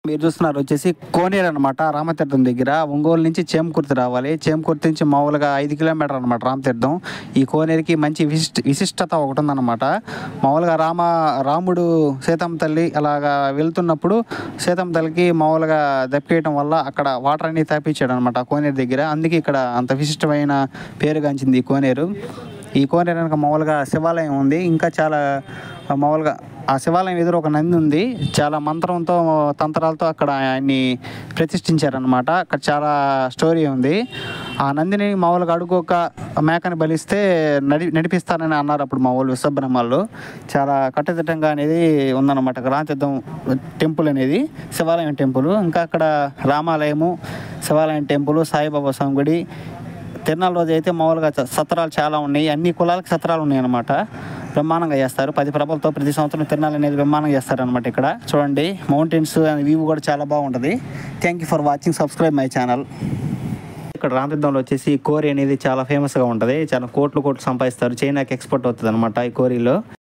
మీరు చూస్తున్నారు వచ్చేసి కోనేరు అనమాట రామతీర్థం దగ్గర ఒంగోలు నుంచి చేమకుర్తి రావాలి చేమకుర్తి నుంచి మామూలుగా ఐదు కిలోమీటర్ అనమాట రామతీర్థం ఈ కోనేరుకి మంచి విశిష్ట విశిష్టత ఒకటి ఉందన్నమాట మామూలుగా రామ రాముడు సీతమ్మ తల్లి అలాగా వెళ్తున్నప్పుడు సీతమ్మ తల్లికి మామూలుగా దప్పియటం వల్ల అక్కడ వాటర్ అనేది తాపించాడు అనమాట కోనేరు దగ్గర అందుకే ఇక్కడ అంత విశిష్టమైన పేరుగాంచింది ఈ కోనేరు ఈ కోనేరు వెనక మామూలుగా శివాలయం ఉంది ఇంకా చాలా మామూలుగా ఆ శివాలయం ఎదురు ఒక నంది ఉంది చాలా మంత్రంతో తంత్రాలతో అక్కడ ఆయన్ని ప్రతిష్ఠించారనమాట అక్కడ చాలా స్టోరీ ఉంది ఆ నందిని మామూలుగా అడుగుక మేకని బలిస్తే నడి నడిపిస్తారని అన్నారు అప్పుడు మా వాళ్ళు విశ్వబ్రహ్మాలు చాలా కట్టుదిట్టంగా అనేది ఉందన్నమాట రాంతీర్థం టెంపుల్ అనేది శివాలయం టెంపుల్ ఇంకా అక్కడ రామాలయము శివాలయం టెంపుల్ సాయిబాబా స్వామి గుడి తిరునాళ్ళ రోజు అయితే మామూలుగా చ- సత్రాలు చాలా ఉన్నాయి అన్ని కులాలకు సత్రాలు ఉన్నాయి అనమాట బ్రహ్మాండంగా చేస్తారు పది ప్రభలతో ప్రతి సంవత్సరం తిరునాళ్ళు అనేది బ్రహ్మాండంగా చేస్తారు అనమాట ఇక్కడ చూడండి మౌంటైన్స్ వ్యూ కూడా చాలా బాగుంటుంది thank you for watching subscribe my channel ఇక్కడ రామతీర్థంలో వచ్చేసి కోరి అనేది చాలా ఫేమస్గా ఉంటుంది చాలా కోట్లు కోట్లు సంపాదిస్తారు చైనాకి ఎక్స్పోర్ట్ అవుతుంది అనమాట ఈ కోరిలో